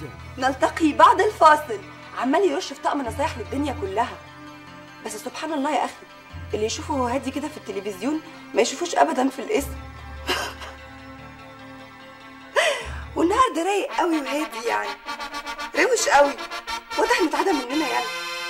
نلتقي بعد الفاصل عمال يرش في طقم نصايح للدنيا كلها بس سبحان الله يا اخي اللي يشوفه هو هادي كده في التلفزيون ما يشوفوش ابدا في الاسم والنهارده رايق قوي وهادي يعني روش قوي واضح متعدى مننا يعني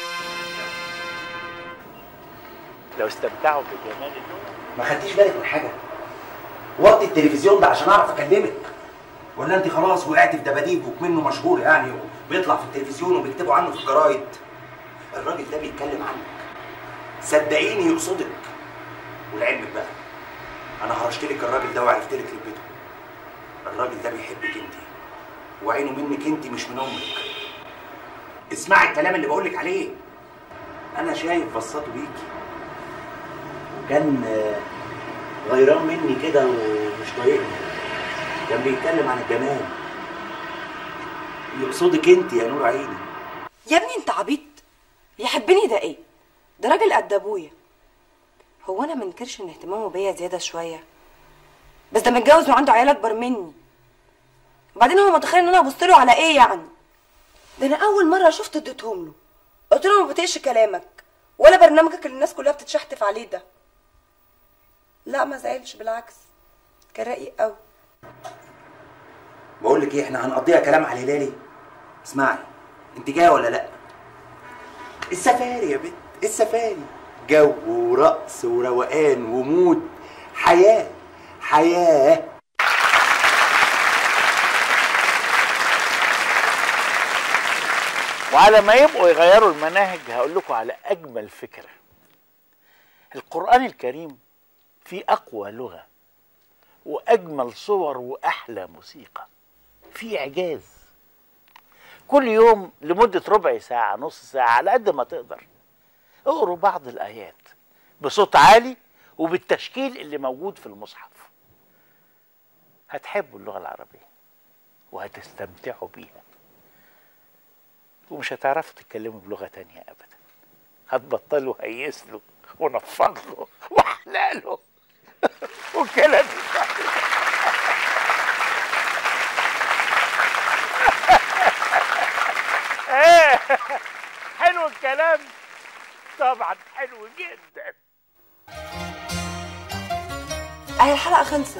لو استمتعوا بجمال اليوم ما خدتيش بالك من حاجه وطي التلفزيون ده عشان اعرف اكلمك ولا انت خلاص وقعتي في دباديب وكمنه مشهور يعني وبيطلع في التلفزيون وبيكتبوا عنه في الجرايد الراجل ده بيتكلم عنك صدقيني يقصدك ولعلمك بقى انا هرشت لك الراجل ده وعرفت لك لبته الراجل ده بيحبك انت وعينه منك انت مش من امك اسمعي الكلام اللي بقولك عليه انا شايف بصاته بيكي وكان آه، غيران مني كده ومش طايقني كان بيتكلم عن الجمال يقصدك انت يا نور عيني يا ابني انت عبيط يحبني ده ايه ده راجل قد ابويا هو انا منكرش ان اهتمامه بيا زياده شويه بس ده متجوز وعنده عيال اكبر مني وبعدين هو متخيل ان انا ابص له على ايه يعني ده انا اول مره شفت اديتهم له قلت له ما بطيقش كلامك ولا برنامجك اللي الناس كلها بتتشحتف عليه ده لا ما زعلش بالعكس كان رقيق قوي بقول لك ايه احنا هنقضيها كلام على الهلالي اسمعي انت جايه ولا لا السفاري يا بنت السفاري جو ورقص وروقان ومود حياه حياه وعلى ما يبقوا يغيروا المناهج هقول لكم على اجمل فكره القران الكريم فيه اقوى لغه واجمل صور واحلى موسيقى في اعجاز كل يوم لمده ربع ساعه نص ساعه على قد ما تقدر اقروا بعض الايات بصوت عالي وبالتشكيل اللي موجود في المصحف هتحبوا اللغه العربيه وهتستمتعوا بيها ومش هتعرفوا تتكلموا بلغة تانية أبدا هتبطلوا هيسلوا ونفضلوا وحلالوا وكلام ايه حلو الكلام طبعا حلو جدا اهي الحلقه خلصت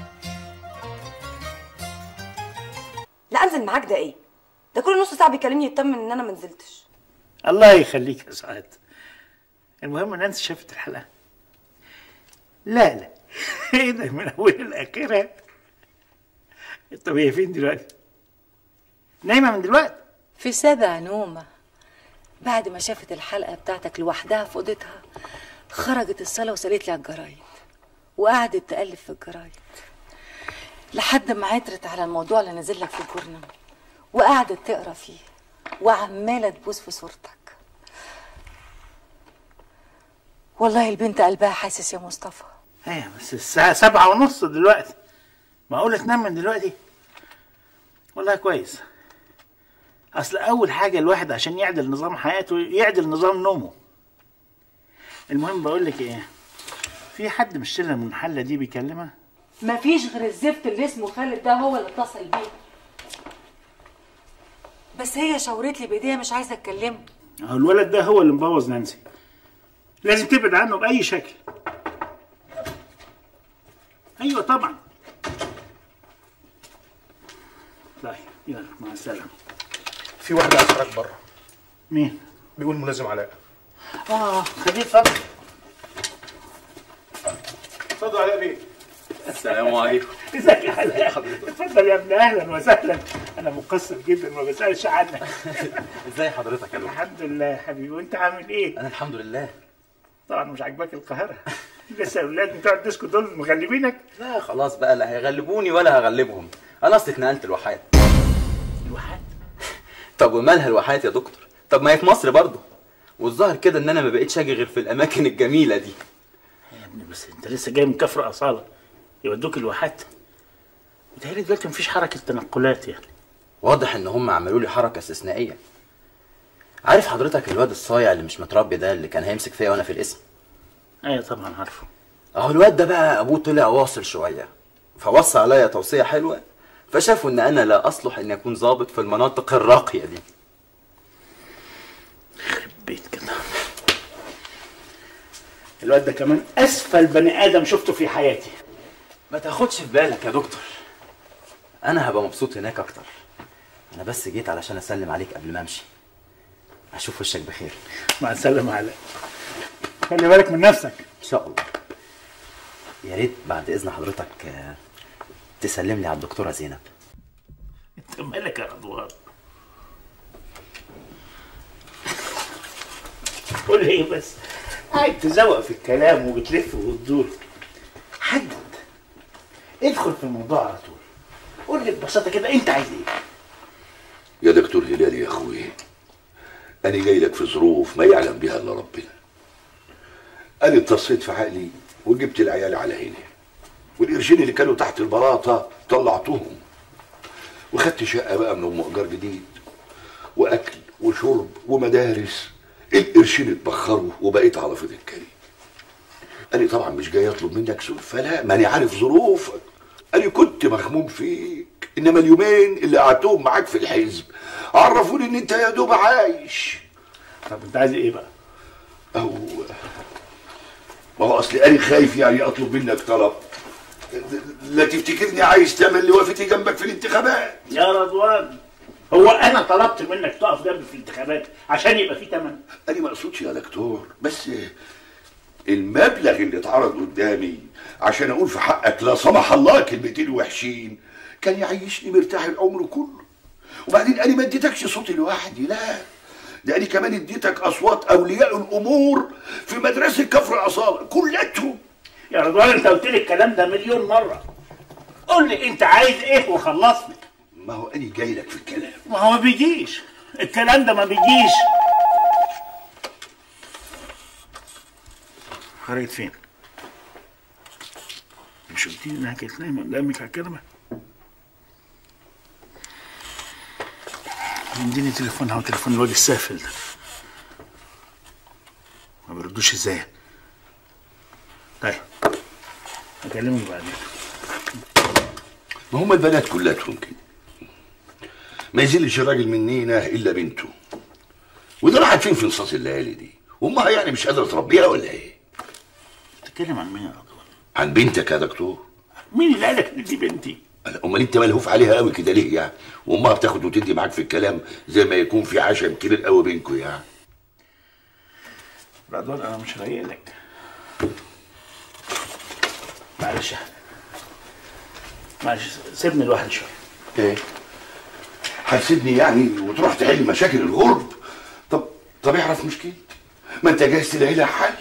لا انزل معاك ده ايه ده كل نص ساعه بيكلمني يطمن ان انا ما نزلتش الله يخليك يا سعاد المهم نانسي شافت الحلقة لا لا ايه ده من اولها لاخرها طب هي فين دلوقتي؟ نايمة من دلوقتي؟ في سابع نومة بعد ما شافت الحلقة بتاعتك لوحدها في أوضتها خرجت الصلاة وسالت لي على الجرايد وقعدت تقلب في الجرايد لحد ما عثرت على الموضوع اللي نزل لك في الجورنال وقعدت تقرا فيه وعمالة تبوس في صورتك والله البنت قلبها حاسس يا مصطفى ايوه بس الساعة سبعة ونص دلوقتي معقولة تنام من دلوقتي؟ والله كويس أصل أول حاجة الواحد عشان يعدل نظام حياته يعدل نظام نومه المهم بقول لك إيه في حد من الشلة المنحلة دي بيكلمها؟ مفيش غير الزفت اللي اسمه خالد ده هو اللي اتصل بيه بس هي شاورت لي بايديها مش عايزه اتكلمه أهو الولد ده هو اللي مبوظ نانسي لازم تبعد عنه بأي شكل أيوة طبعا طيب يلا مع السلامة في واحد عايز يخرج بره مين؟ بيقول ملازم علاء آه خليه اتفضل اتفضل علاء بيه السلام عليكم ازيك يا حلاوة اتفضل يا ابن اهلا وسهلا انا مقصر جدا ما بسالش عنك ازاي حضرتك يا دكتور الحمد لله يا حبيبي وانت عامل ايه انا الحمد لله طبعا مش عاجباك القاهره لسه الاولاد بتوع الديسكو دول مغلبينك لا خلاص بقى لا هيغلبوني ولا هغلبهم انا اصلي اتنقلت الواحات الواحات طب ومالها الواحات يا دكتور طب ما هي في مصر برضه والظاهر كده ان انا ما بقتش اجي غير في الاماكن الجميله دي يا ابني بس انت لسه جاي من كفر اصاله يودوك الواحات بتهيألي دلوقتي مفيش حركه تنقلات يعني واضح ان هم عملوا لي حركه استثنائيه عارف حضرتك الواد الصايع اللي مش متربي ده اللي كان هيمسك فيا وانا في القسم ايوه طبعا عارفه اهو الواد ده بقى ابوه طلع واصل شويه فوصى عليا توصيه حلوه فشافوا ان انا لا اصلح ان اكون ضابط في المناطق الراقيه دي بيت كده الواد ده كمان اسفل بني ادم شفته في حياتي ما تاخدش في بالك يا دكتور انا هبقى مبسوط هناك اكتر انا بس جيت علشان اسلم عليك قبل ما امشي اشوف وشك بخير مع السلامه علاء خلي بالك من نفسك ان شاء الله يا ريت بعد اذن حضرتك آه، تسلم لي على الدكتوره زينب انت مالك يا رضوان قول لي ايه بس قاعد تزوق في الكلام وبتلف وتدور حدد ادخل في الموضوع على طول قول لي ببساطه كده انت عايز ايه يا دكتور هلال يا اخوي انا جاي لك في ظروف ما يعلم بها الا ربنا انا اتصيت في عقلي وجبت العيال على هنا والقرشين اللي كانوا تحت البلاطه طلعتهم وخدت شقه بقى من ام ايجار جديد واكل وشرب ومدارس القرشين اتبخروا وبقيت على فضل الكريم انا طبعا مش جاي اطلب منك سلفه لا ما انا عارف ظروفك انا كنت مخموم فيك انما اليومين اللي قعدتهم معاك في الحزب عرفوني ان انت يا دوب عايش طب انت عايز ايه بقى او ما هو اصل انا خايف يعني اطلب منك طلب لا تفتكرني عايز تعمل لي وقفتي جنبك في الانتخابات يا رضوان هو انا طلبت منك تقف جنبي في الانتخابات عشان يبقى في تمن انا ما اقصدش يا دكتور بس المبلغ اللي اتعرض قدامي عشان اقول في حقك لا سمح الله كلمتين وحشين كان يعيشني مرتاح العمر كله وبعدين انا ما اديتكش صوتي لوحدي لا ده انا كمان اديتك اصوات اولياء الامور في مدرسه كفر اصاله كلتهم يا رضوان انت قلت لي الكلام ده مليون مره قول لي انت عايز ايه وخلصني ما هو انا جاي لك في الكلام ما هو ما بيجيش الكلام ده ما بيجيش خرجت فين مش قلت لي انها كانت نايمه قدامك على الكلمه اديني تليفونها وتليفون الواد السافل ده ما بيردوش ازاي طيب اكلمك بعدين ما هم البنات كلاتهم كده ما يزلش الراجل منينا الا بنته وده راحت فين في نصاص الليالي دي وامها يعني مش قادره تربيها ولا ايه تتكلم عن مين يا رضوان عن بنتك يا دكتور مين اللي قالك ان دي بنتي أنا- امال انت ملهوف عليها قوي كده ليه يعني وامها بتاخد وتدي معاك في الكلام زي ما يكون في عشم كبير قوي بينكم يعني رضوان انا مش رايق لك معلش معلش سيبني لوحدي شويه ايه هتسيبني يعني وتروح تحل مشاكل الغرب طب طب اعرف مشكلتي ما انت جاهز تلاقي لها حل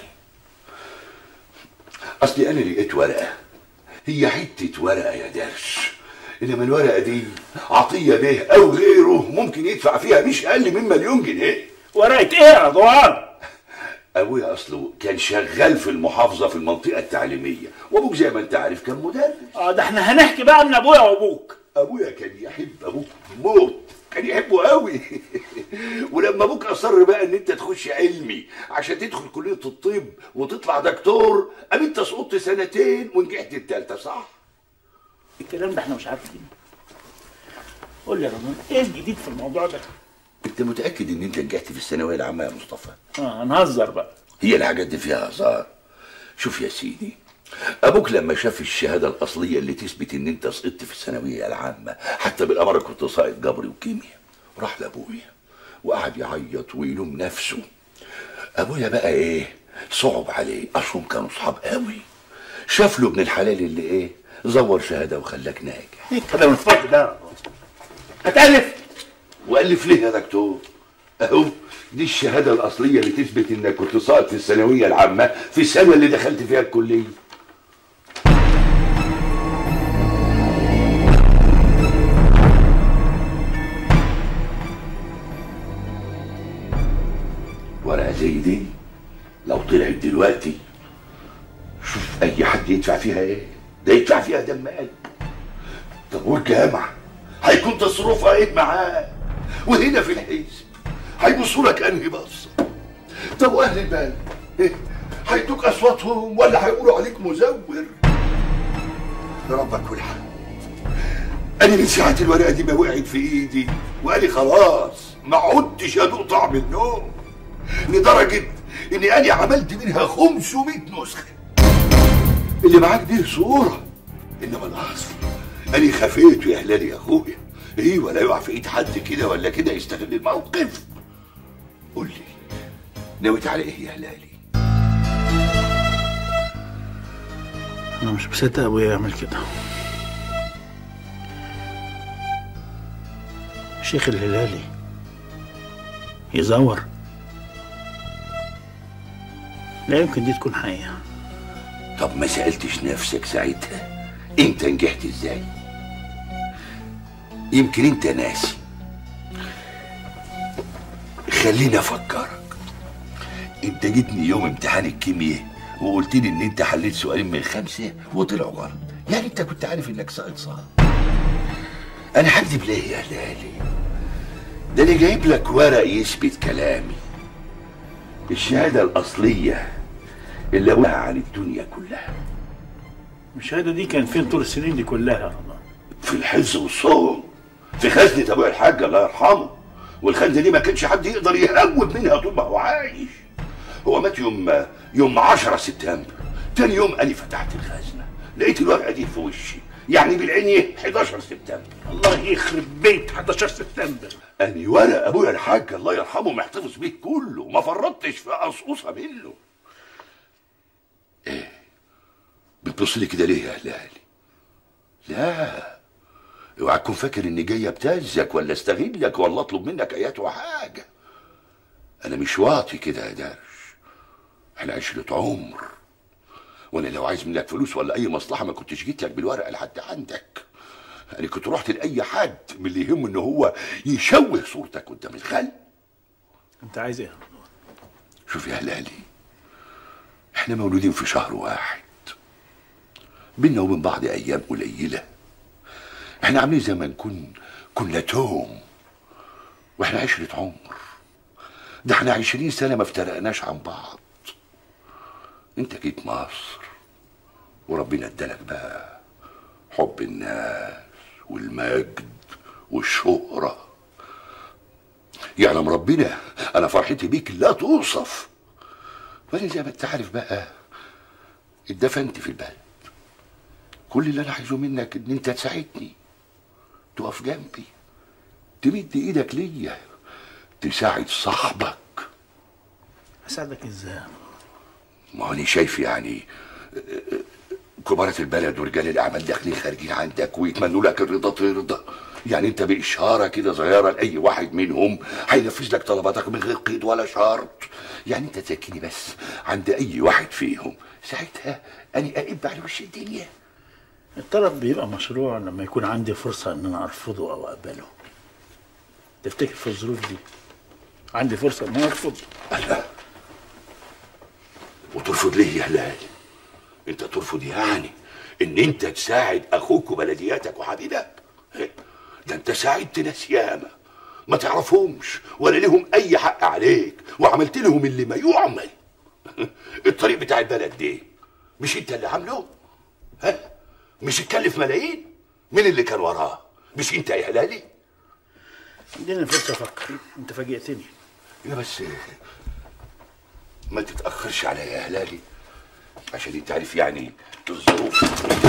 اصلي انا لقيت ورقه هي حته ورقه يا درش انما الورقه دي عطيه به او غيره ممكن يدفع فيها مش اقل من مليون جنيه ورقه ايه يا رضوان ابويا اصله كان شغال في المحافظه في المنطقه التعليميه وابوك زي ما انت عارف كان مدرس اه ده احنا هنحكي بقى من ابويا وابوك ابويا كان يحب ابوك موت كان يحبه قوي ولما ابوك اصر بقى ان انت تخش علمي عشان تدخل كليه الطب وتطلع دكتور قام انت سقطت سنتين ونجحت التالتة صح الكلام ده احنا مش عارفين قول لي يا رضوان ايه الجديد في الموضوع ده انت متاكد ان انت نجحت في الثانويه العامه يا مصطفى اه هنهزر بقى هي الحاجات دي فيها هزار شوف يا سيدي ابوك لما شاف الشهاده الاصليه اللي تثبت ان انت سقطت في الثانويه العامه حتى بالاماره كنت ساقط جبري وكيمياء راح لابويا وقعد يعيط ويلوم نفسه ابويا بقى ايه صعب عليه اصلهم كانوا صحاب قوي شاف له ابن الحلال اللي ايه زور شهاده وخلاك ناجح ايه الكلام الفاضي ده يا رضوان هتألف والف ليه يا دكتور اهو دي الشهاده الاصليه اللي تثبت انك كنت ساقط في الثانويه العامه في السنه اللي دخلت فيها الكليه ورقه زي دي لو طلعت دلوقتي شوف اي حد يدفع فيها ايه ده يدفع فيها دم قلب طب والجامعة هيكون تصرفها ايه معاه وهنا في الحزب هيبصوا لك انهي بصة طب واهل البلد إيه؟ هيدوك اصواتهم ولا هيقولوا عليك مزور ربك والحق انا من ساعه الورقه دي ما وقعت في ايدي وانا خلاص ما عدتش ادوق طعم النوم لدرجه اني انا عملت منها 500 نسخه اللي معاك دي صوره انما الاصل انا خفيت يا هلال يا اخويا ايه ولا يقع في ايد حد كده ولا كده يستغل الموقف قول لي ناوي على ايه يا هلالي انا مش مصدق ابويا يعمل كده الشيخ الهلالي يزور لا يمكن دي تكون حقيقة طب ما سألتش نفسك ساعتها انت نجحت ازاي يمكن انت ناسي خليني افكرك انت جيتني يوم امتحان الكيمياء وقلت لي ان انت حليت سؤالين من خمسه وطلعوا غلط يعني انت كنت عارف انك ساقط صح انا هكذب ليه يا هلالي ده انا جايب لك ورق يثبت كلامي الشهاده الاصليه اللي أقولها عن الدنيا كلها الشهادة دي كان فين طول السنين دي كلها يا رمضان في الحز والصوم في خزنة أبويا الحاج الله يرحمه والخزنة دي ما كانش حد يقدر يهوب منها طول ما هو عايش هو مات يوم يوم 10 سبتمبر تاني يوم أنا فتحت الخزنة لقيت الورقة دي في وشي يعني بالعينية 11 سبتمبر الله يخرب بيت 11 سبتمبر أني ورق أبويا الحاج الله يرحمه محتفظ بيه كله ما فرطتش في قصقصة منه إيه بتبص لي كده ليه يا هلالي لا اوعى تكون فاكر اني جاي ابتزك ولا استغلك ولا اطلب منك ايات وحاجه انا مش واطي كده يا درش احنا عشرة عمر وانا لو عايز منك فلوس ولا اي مصلحه ما كنتش جيت لك بالورقه لحد عندك انا كنت رحت لاي حد من اللي يهمه ان هو يشوه صورتك قدام الخلق انت عايز ايه يا رمضان؟ شوف يا هلالي احنا مولودين في شهر واحد بينا وبين بعض ايام قليله احنا عاملين زي ما نكون كنا توم واحنا عشرة عمر ده احنا عشرين سنة ما افترقناش عن بعض انت جيت مصر وربنا ادالك بقى حب الناس والمجد والشهرة يعلم ربنا انا فرحتي بيك لا توصف وانا زي ما انت عارف بقى اتدفنت في البلد كل اللي انا عايزه منك ان انت تساعدني تقف جنبي تمد ايدك ليا تساعد صاحبك اساعدك ازاي؟ ما هو انا شايف يعني كبارة البلد ورجال الاعمال داخلين خارجين عندك ويتمنوا لك الرضا ترضى يعني انت باشاره كده صغيره لاي واحد منهم هينفذ لك طلباتك من غير قيد ولا شرط يعني انت تزكيني بس عند اي واحد فيهم ساعتها اني اقب على وش الدنيا الطلب بيبقى مشروع لما يكون عندي فرصة ان انا ارفضه او اقبله تفتكر في الظروف دي عندي فرصة ان انا ارفض لا وترفض ليه يا هلال انت ترفض يعني ان انت تساعد اخوك وبلدياتك وحبيبك إيه؟ ده انت ساعدت ناس ياما ما تعرفهمش ولا لهم اي حق عليك وعملت لهم اللي ما يعمل الطريق بتاع البلد دي مش انت اللي عامله ها مش اتكلف ملايين مين اللي كان وراه مش انت يا هلالي اديني فرصة افكر انت فاجئتني يا بس ما تتأخرش عليا يا هلالي عشان انت عارف يعني الظروف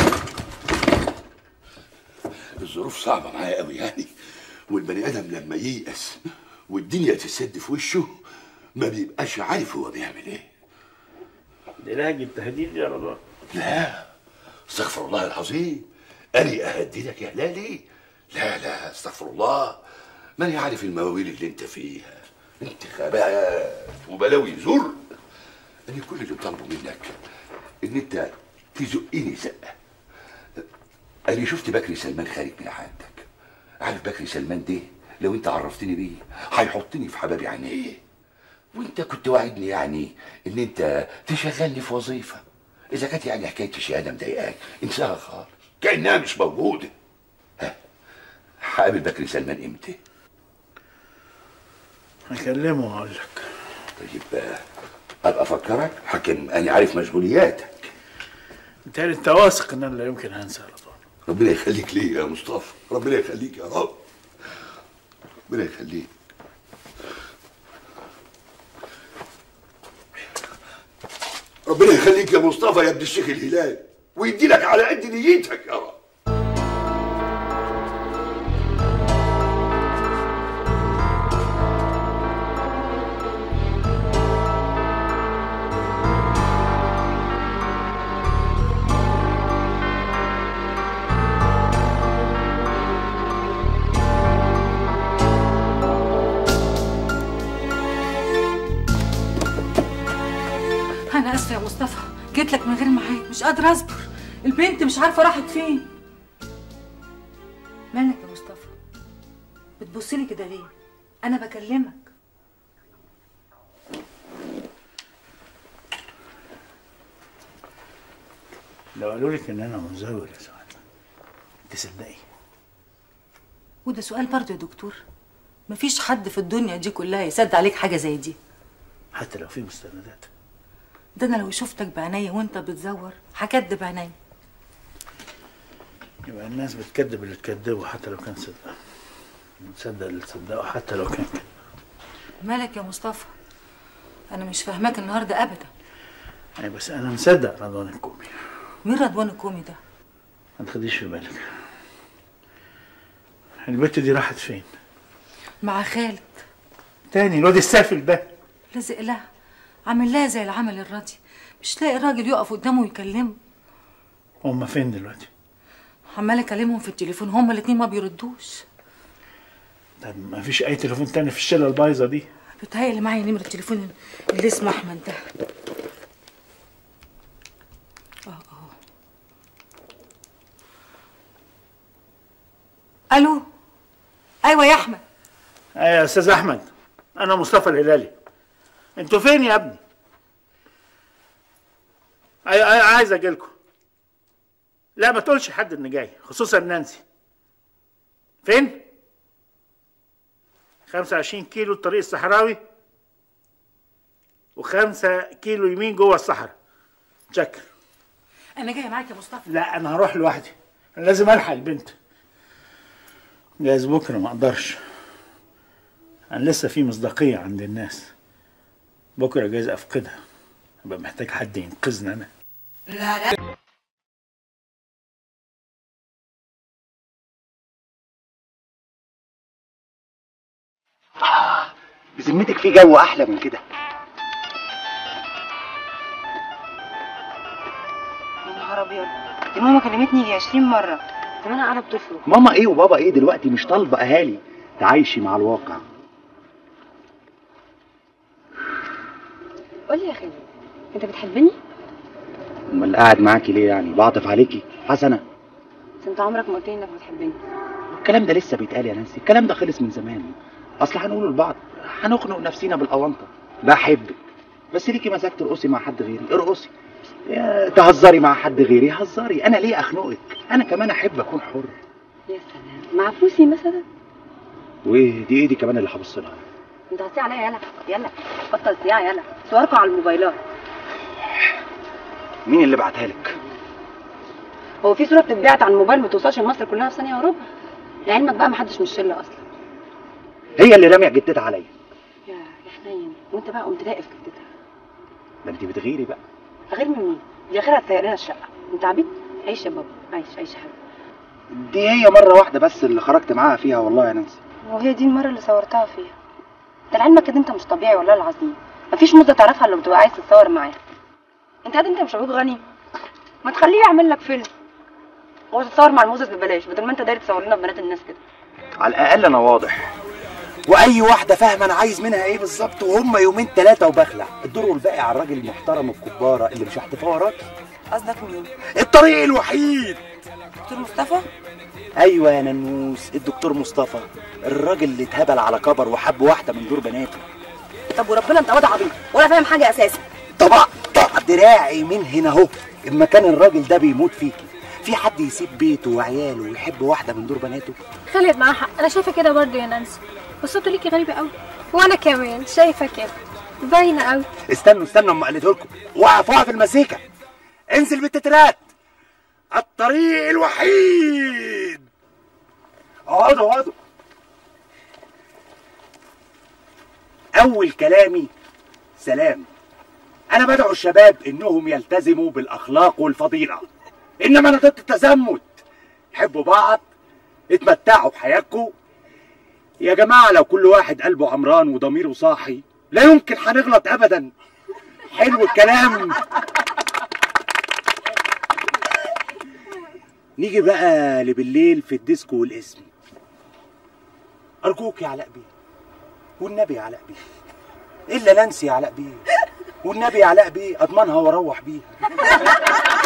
الظروف صعبة معايا قوي يعني والبني آدم لما ييأس والدنيا تسد في وشه ما بيبقاش عارف هو بيعمل ايه ده لهج التهديد يا رضا لا استغفر الله العظيم أني أهددك يا هلالي لا لا استغفر الله ماني عارف المواويل اللي انت فيها انتخابات وبلاوي زر انا كل اللي طالبه منك ان انت تزقني زقه انا شفت بكري سلمان خارج من عندك عارف بكري سلمان ده لو انت عرفتني بيه هيحطني في حباب عينيه وانت كنت واعدني يعني ان انت تشغلني في وظيفه اذا كانت يعني حكايه الشهاده مضايقاك انساها خالص كانها مش موجوده ها هقابل بكري سلمان امتى هكلمه واقول لك طيب آه، ابقى افكرك حكم انا عارف مشغولياتك بالتالي انت واثق ان انا لا يمكن هنسى يا رضوان ربنا يخليك لي يا مصطفى ربنا يخليك يا رب ربنا يخليك ربنا يخليك يا مصطفى يا ابن الشيخ الهلال ويدي لك على قد نيتك يا رب انا اسفه يا مصطفى جيت لك من غير ميعاد مش قادره اصبر البنت مش عارفه راحت فين مالك يا مصطفى بتبصلي كده ليه انا بكلمك لو قالوا لك ان انا مزور يا سعاد تصدقي وده سؤال برضه يا دكتور مفيش حد في الدنيا دي كلها يصدق عليك حاجه زي دي حتى لو في مستندات ده انا لو شفتك بعينيا وانت بتزور هكدب عينيا يبقى الناس بتكذب اللي تكذبه حتى لو كان صدق بتصدق اللي تصدقه حتى لو كان كده مالك يا مصطفى انا مش فاهماك النهارده ابدا يعني بس انا مصدق رضوان الكومي مين رضوان الكومي ده ما تاخديش في بالك البت دي راحت فين مع خالد تاني الواد السافل ده لازق لها عامل لها زي العمل الراضي مش لاقي راجل يقف قدامه ويكلمه هما فين دلوقتي عمال اكلمهم في التليفون هما الاتنين ما بيردوش طب ما فيش اي تليفون تاني في الشله البايظه دي بتهيألي معايا نمرة التليفون اللي اسمه احمد ده اه اه الو ايوه يا احمد ايوه يا استاذ احمد انا مصطفى الهلالي انتوا فين يا ابني ايوه ايوه عايز اجيلكم لا ما تقولش حد اني جاي خصوصا نانسي فين 25 كيلو الطريق الصحراوي وخمسة كيلو يمين جوه الصحراء شكر انا جايه معاك يا مصطفى لا انا هروح لوحدي انا لازم الحق البنت جايز بكره ما اقدرش انا لسه في مصداقيه عند الناس بكره جايز افقدها ابقى محتاج حد ينقذني انا بذمتك في جو احلى من كده يا نهار ابيض دي ماما كلمتني يجي 20 مره زمان قاعده بتفرق ماما ايه وبابا ايه دلوقتي مش طالبه اهالي تعايشي مع الواقع قول لي يا خالد انت بتحبني امال قاعد معاكي ليه يعني بعطف عليكي حسنه بس انت عمرك ما قلت لي انك بتحبني الكلام ده لسه بيتقال يا نانسي الكلام ده خلص من زمان اصل هنقوله لبعض هنخنق نفسينا بالاونطه بحبك بس ليكي مزاج ترقصي مع حد غيري ارقصي يا تهزري مع حد غيري هزري انا ليه اخنقك انا كمان احب اكون حر يا سلام مع فوسي مثلا وايه دي ايه دي كمان اللي هبص لها انت هتصيع عليا يلا يلا بطل صياع يلا صوركم على الموبايلات مين اللي بعتها لك هو في صوره بتتبعت على الموبايل ما توصلش لمصر كلها في ثانيه وربع لعلمك بقى ما حدش من الشله اصلا هي اللي راميه جدتها عليا يا يا حنين وانت بقى قمت لاقي في كتتها ده انت بتغيري بقى غير من مين دي اخرها تسير لنا الشقه انت عبيط عيش يا بابا عيش عيش يا حبيبي دي هي مره واحده بس اللي خرجت معاها فيها والله يا نانسي وهي دي المره اللي صورتها فيها ده لعلمك كده انت مش طبيعي والله العظيم مفيش مده تعرفها الا بتبقى عايز تتصور معاها انت قاعد انت مش عبود غني ما تخليه يعمل لك فيلم وتتصور مع الموزس ببلاش بدل ما انت داير تصور لنا بنات الناس كده على الاقل انا واضح واي واحده فاهمه انا عايز منها ايه بالظبط وهم يومين ثلاثه وبخلع الدور والباقي على الراجل المحترم الكباره اللي مش هحتفى وراكي قصدك مين الطريق الوحيد دكتور مصطفى ايوه يا ننوس الدكتور مصطفى الراجل اللي اتهبل على كبر وحب واحده من دور بناته طب وربنا انت واد عبيط ولا فاهم حاجه اساسا طبع طبع دراعي من هنا اهو اما كان الراجل ده بيموت فيكي في حد يسيب بيته وعياله ويحب واحده من دور بناته خالد معاه حق انا شايفه كده برضه يا نانسي بس صوته ليكي غريبه قوي وانا كمان شايفه كده باينه قوي استنوا استنوا اما قلت لكم وقف وقف المزيكا انزل بالتترات الطريق الوحيد اقعدوا اقعدوا اول كلامي سلام انا بدعو الشباب انهم يلتزموا بالاخلاق والفضيله انما انا ضد التزمت حبوا بعض اتمتعوا بحياتكم يا جماعه لو كل واحد قلبه عمران وضميره صاحي لا يمكن هنغلط ابدا حلو الكلام نيجي بقى لبالليل في الديسكو والاسم ارجوك يا علاء بيه والنبي يا علاء بيه الا ننسي يا علاء بيه والنبي يا علاء بيه اضمنها واروح بيها